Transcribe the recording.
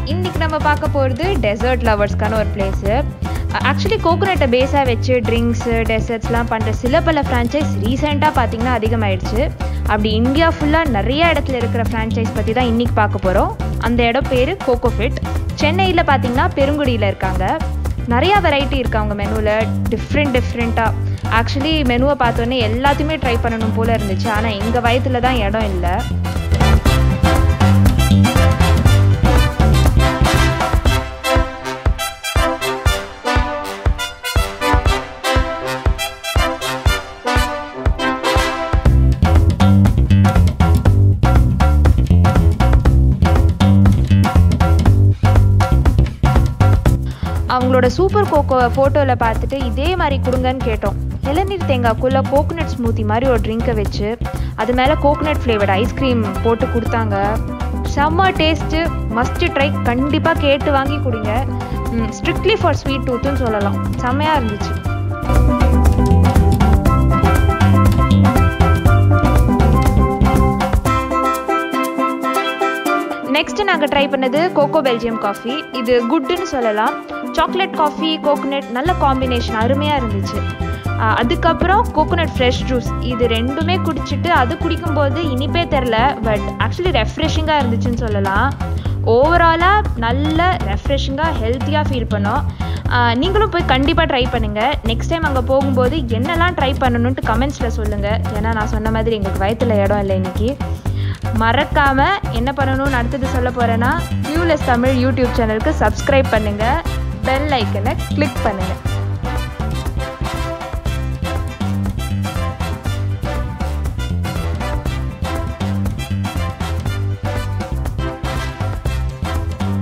இன்னைக்கு நம்ம பார்க்க போகிறது டெசர்ட் லவர்ஸ்க்கான ஒரு பிளேஸு ஆக்சுவலி கோகோனட்டை பேஸாக வச்சு ட்ரிங்க்ஸு டெசர்ட்ஸ்லாம் பண்ணுற சில பல ஃப்ரான்ச்சைஸ் ரீசெண்டாக பார்த்தீங்கன்னா அதிகமாயிடுச்சு அப்படி இந்தியா ஃபுல்லாக நிறைய இடத்துல இருக்கிற ஃப்ரான்ச்சைஸ் பற்றி தான் இன்றைக்கி பார்க்க போகிறோம் அந்த இடம் பேர் கோகோஃபிட் சென்னையில் பார்த்தீங்கன்னா பெருங்குடியில் இருக்காங்க நிறையா வெரைட்டி இருக்கு அவங்க மெனுவில் டிஃப்ரெண்ட் டிஃப்ரெண்ட்டாக ஆக்சுவலி மெனுவை பார்த்தோன்னே எல்லாத்தையுமே ட்ரை பண்ணணும் போல் இருந்துச்சு ஆனால் எங்கள் வயத்தில் தான் இடம் இல்லை அவங்களோட சூப்பர் கோகோ ஃபோட்டோவில் பார்த்துட்டு இதே மாதிரி கொடுங்கன்னு கேட்டோம் இளநீர் தேங்காய்க்குள்ளே கோகோனட் ஸ்மூத்தி மாதிரி ஒரு ட்ரிங்கை வச்சு அது மேலே கோகோனட் ஃப்ளேவர்ட் ஐஸ்கிரீம் போட்டு கொடுத்தாங்க செம்ம டேஸ்ட்டு மஸ்ட் ட்ரை கண்டிப்பாக கேட்டு வாங்கி குடிங்க ஸ்ட்ரிக்ட்லி ஃபார் ஸ்வீட் டூத்துன்னு சொல்லலாம் செம்மையாக இருந்துச்சு நெக்ஸ்ட் நாங்கள் ட்ரை பண்ணது கோகோ பெல்ஜியம் காஃபி இது குட்டுன்னு சொல்லலாம் சாக்லேட் காஃபி கோகோனட் நல்ல காம்பினேஷன் அருமையாக இருந்துச்சு ஆஹ் அதுக்கப்புறம் கோகோனட் ஃப்ரெஷ் ஜூஸ் இது ரெண்டுமே குடிச்சிட்டு அது குடிக்கும்போது இனிப்பே தெரில பட் ஆக்சுவலி ரெஃப்ரெஷிங்காக இருந்துச்சுன்னு சொல்லலாம் ஓவராலாக நல்ல ரெஃப்ரெஷிங்காக ஹெல்த்தியாக ஃபீல் பண்ணோம் ஆஹ் நீங்களும் போய் கண்டிப்பாக ட்ரை பண்ணுங்கள் நெக்ஸ்ட் டைம் அங்கே போகும்போது என்னெல்லாம் ட்ரை பண்ணணுன்ட்டு கமெண்ட்ஸில் சொல்லுங்கள் ஏன்னா நான் சொன்ன மாதிரி எங்களுக்கு வயத்தில் இடம் இல்லை இன்னைக்கு மறக்காம என்ன பண்ணணும்னு அடுத்தது சொல்ல போறேன்னா கியூலெஸ் தமிழ் யூடியூப் சேனலுக்கு சப்ஸ்கிரைப் பண்ணுங்க பெல் ஐக்கனை கிளிக் பண்ணுங்க